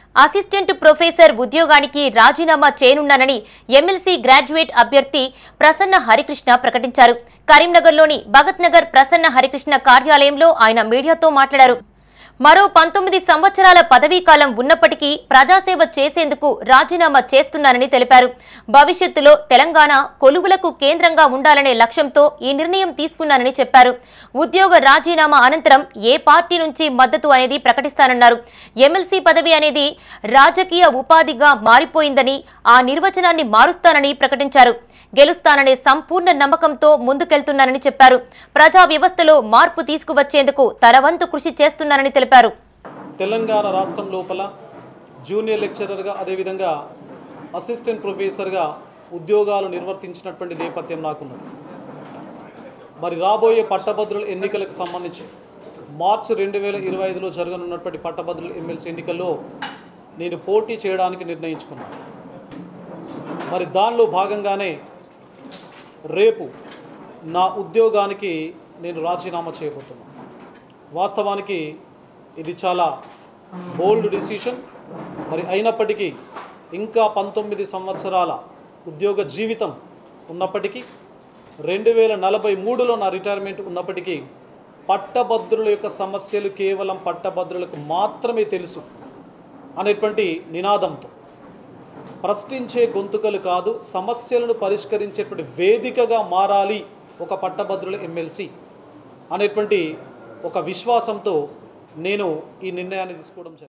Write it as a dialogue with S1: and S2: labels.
S1: assistant professor ఉద్యోగానికి రాజీనామా చేయనున్నానని MLC graduate అభ్యర్థి ప్రసన్న హరికృష్ణ ప్రకటించారు కరీంనగర్లోని భగత్ నగర్ ప్రసన్న హరికృష్ణ కార్యాలయంలో ఆయన మీడియాతో మాట్లాడారు మరో పంతొమ్మిది సంవత్సరాల పదవీకాలం ఉన్నప్పటికీ ప్రజాసేవ చేసేందుకు రాజీనామా చేస్తున్నానని తెలిపారు భవిష్యత్తులో తెలంగాణ కొలువులకు కేంద్రంగా ఉండాలనే లక్ష్యంతో ఈ నిర్ణయం తీసుకున్నానని చెప్పారు ఉద్యోగ రాజీనామా అనంతరం ఏ పార్టీ నుంచి మద్దతు అనేది ప్రకటిస్తానన్నారు ఎమ్మెల్సీ పదవి అనేది రాజకీయ ఉపాధిగా మారిపోయిందని ఆ నిర్వచనాన్ని మారుస్తానని ప్రకటించారు గెలుస్తాననే సంపూర్ణ నమ్మకంతో ముందుకెళ్తున్నానని చెప్పారు ప్రజా వ్యవస్థలో మార్పు తీసుకువచ్చేందుకు తనవంతు కృషి చేస్తున్నానని తెలిపారు
S2: తెలంగాణ రాష్ట్రం లోపల జూనియర్ లెక్చరర్గా అదేవిధంగా అసిస్టెంట్ ప్రొఫెసర్గా ఉద్యోగాలు నిర్వర్తించినటువంటి నేపథ్యం నాకున్నది మరి రాబోయే పట్టభద్రుల ఎన్నికలకు సంబంధించి మార్చి రెండు వేల ఇరవై ఐదులో జరగనున్నటువంటి పట్టభద్రుల ఎమ్మెల్సీ ఎన్నికల్లో నేను పోటీ చేయడానికి నిర్ణయించుకున్నాను మరి దానిలో భాగంగానే రేపు నా ఉద్యోగానికి నేను రాజీనామా చేయబోతున్నాను వాస్తవానికి ఇది చాలా బోల్డ్ డిసిషన్ మరి అయినప్పటికీ ఇంకా పంతొమ్మిది సంవత్సరాల ఉద్యోగ జీవితం ఉన్నప్పటికీ రెండు వేల నలభై మూడులో నా రిటైర్మెంట్ ఉన్నప్పటికీ పట్టభద్రుల యొక్క సమస్యలు కేవలం పట్టభద్రులకు మాత్రమే తెలుసు అనేటువంటి నినాదంతో ప్రశ్నించే గొంతుకలు కాదు సమస్యలను పరిష్కరించేటువంటి వేదికగా మారాలి ఒక పట్టభద్రుల ఎమ్మెల్సీ అనేటువంటి ఒక విశ్వాసంతో నేను ఈ నిర్ణయాన్ని తీసుకోవడం జరిగింది